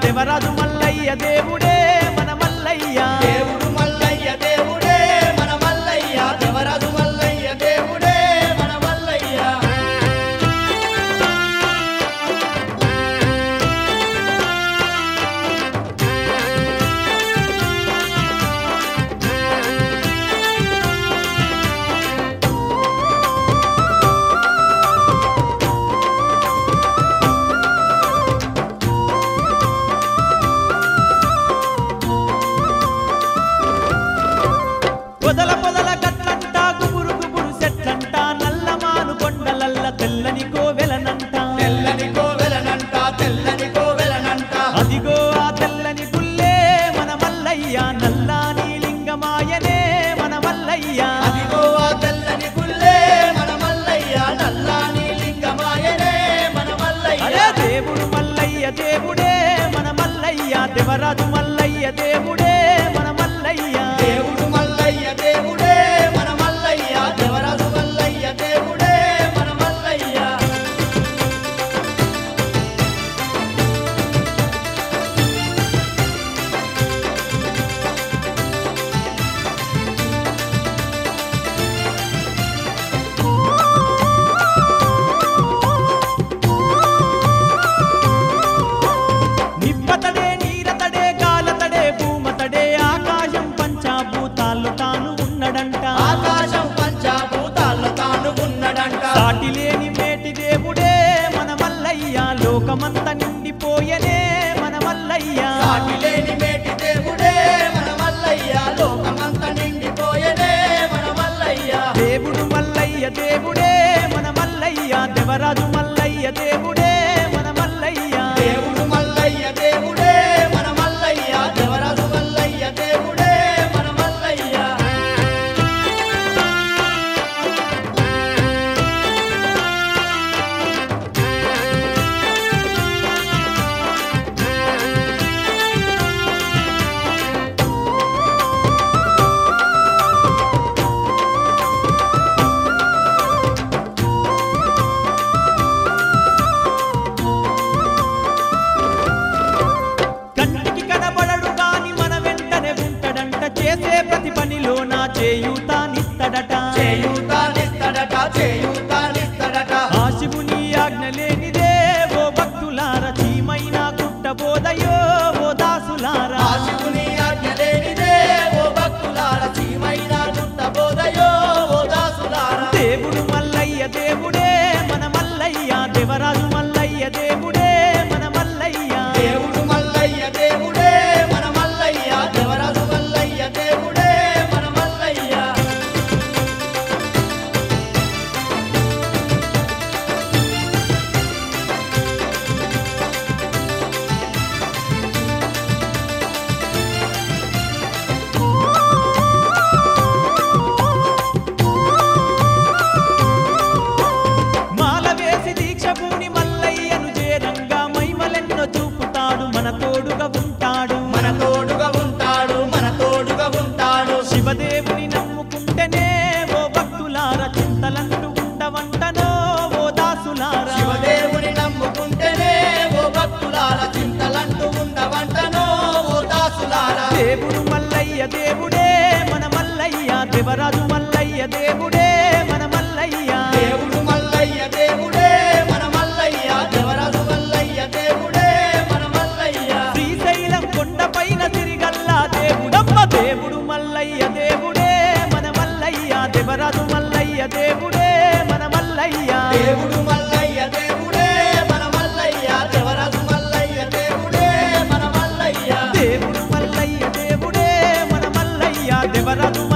దేవరాజు మల్లయ్య దేవుడే మన మల్లయ్య దేవుడు మల్లయ్య దేవుడే మన మల్లయ్య దేవరాజు మల్లయ్య దేవుడే మన మల్లయ్య పొదల పొదల గట్లంట గుబురు గుబురు చెట్లంట నల్లమాను కొండలల్ల తెల్లని కోవెలనంట తెల్లని కోవెలనంట తెల్లని కోవెలనంట అదిగో ఆ తెల్లని పుల్లే మన మల్లయ్య నల్లాని లింగమాయనే మన మల్లయ్య అదిగో ఆ తెల్లని పుల్లే మన మల్లయ్య నల్లాని లింగమాయనే మన మల్లయ్య అరే దేవుడు మల్లయ్య దేవుడే మన మల్లయ్య దేవరాజు మల్లయ్య దేవుడే మన మల్లయ్య దేవుడు మల్లయ్య దేవుడే మన మల్లయ్య దేవరాజు మల్లయ్య దేవుడే మన మల్లయ్య నిప్పతడే నీరతడే గాలతడే భూమతడే ఆకాశం పంచాభూతాల్లో తాను ఉన్నడంట ఆకాశం పంచాభూతాల్లో తాను ఉన్నడంట సాటి లేని మేటి దేవుడే మన మల్లయ్య లోకమంత నిండిపోయనే మన మల్లయ్య సాటి లేని మేటి దేవుడే మన మల్లయ్య లోకమంత నిండిపోయేనే మన మల్లయ్య దేవుడు మల్లయ్య దేవుడే మన మల్లయ్య దేవరాజు మల్లయ్య దేవుడే మన మల్లయ్య దేవుడు మల్లయ్య దేవుడే మన మల్లయ్య దేవరాజు మల్లయ్య దేవుడే మన మల్లయ్య కంటికి కనబడడు గాని మన వెంటనే ఉంటాడంట చేసే ప్రతి పనిలో నా చేయూతానిత్తడట చేయూతానిస్తడట చేయూతానిస్తడట ఆ శివుని ఆజ్ఞ లేనిదే ఓ భక్తులార చీమైన కుట్టబోదయో ఓ దాసులారా ఆ శివుని ఆజ్ఞ లేనిదే ఓ భక్తులార చీమైన చుట్టబోదయో ఓ దాసులారా దేవుడు మల్లయ్య దేవుడే మన మల్లయ్య దేవరాజు మల్లయ్య దేవుడే మన మల్లయ్య దేవుడు మల్లయ్య దేవుడే మన మల్లయ్య దేవరాజు మల్లయ్య దేవుడే మన మల్లయ్య మాల వేసి దీక్ష పూని మల్లయ్యను చేరంగా మైమలెన్నో చూపుతాడు మన తోడుగా ఉంటాడు మన తోడుగా ఉంటాడు మన తోడుగా ఉంటాడు శివదేవుని నమ్ముకుంటేనే ఓ భక్తులార చింతలంటూ ఉండవంటనో ఓ దాసులారా శివదేవుని నమ్ముకుంటేనే ఓ భక్తులార చింతలంటూ ఉండవంటనో ఓ దాసులారా దేవుడు మల్లయ్య దేవుడే మన మల్లయ్య దేవరాజు మల్లయ్య దేవుడే మన మల్లయ్య దేవుడు మల్లయ్య దేవుడే మన మల్లయ్య దేవరాజు మల్లయ్య దేవుడే మన మల్లయ్య శ్రీశైలం కొండపైన తిరిగల్లా దేవుడమ్మ దేవుడు మల్లయ్య దేవుడే మన మల్లయ్య దేవరాజు మల్లయ్య దేవుడే మన మల్లయ్య దేవుడు మల్లయ్య దేవుడే మన మల్లయ్య దేవరాజు మల్లయ్య దేవుడే మన మల్లయ్య దేవుడు మల్లయ్య దేవుడే మన మల్లయ్య దేవరాజు